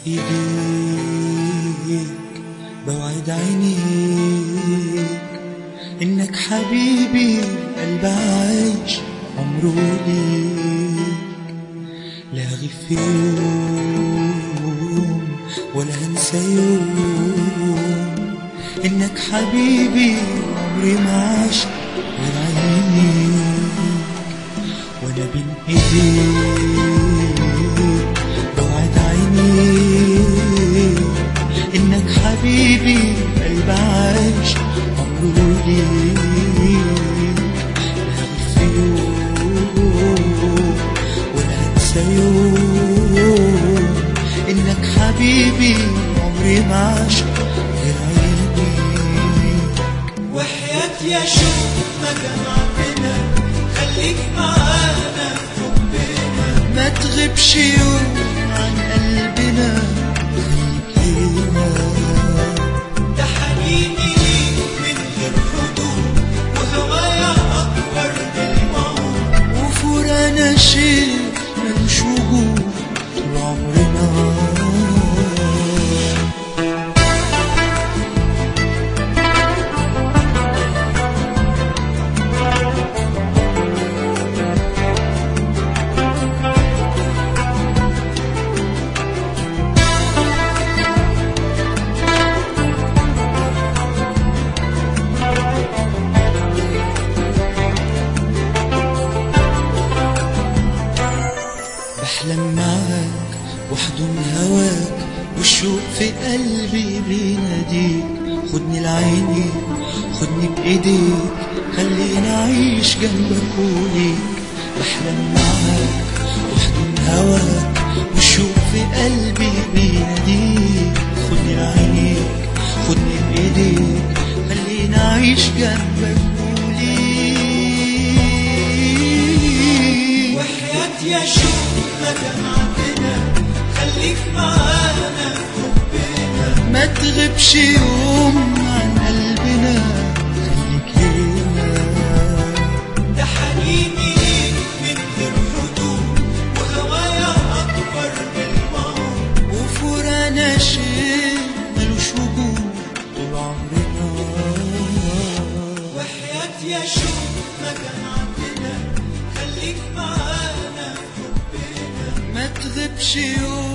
ايديك بوعد عينيك انك حبيبي قلب عايش عمره ليك لا غيب في يوم ولا هنسى يوم انك حبيبي عمري ما عاش غير عينيك وانا بين ايديك بوعد عينيك انك حبيبي قلب عايش عمره ليك لا في يوم ولا هنسى يوم انك حبيبي عمري ما عاش غير عينيك وحياة يا شوق ما جمعتنا خليك معانا في حبنا ما تغيبش يوم عن قلبنا خليك هنا ده حنيني ليك من غير حدود وهوايا أكبر من الموت وفرانا شيء ملوش وجود طول عمرنا بحلم معاك واحضن هواك والشوق في قلبي بيناديك خدني لعيني خدني بايديك خليني اعيش جنبك وليك بحلم معاك واحضن هواك والشوق في قلبي بيناديك خدني لعينيك خدني بايديك خليني اعيش جنبك وليك وحياة يا شوق ما جمعتنا خليك معانا في حبنا ما تغيبش يوم عن قلبنا خليك هنا ده حنيني ليك من غير حدود وهوايا أكبر من الموت وفرانا شيء ملوش وجود طول عمرنا وحياة يا شوق ما جمعتنا خليك معانا في حبنا ما تغيبش يوم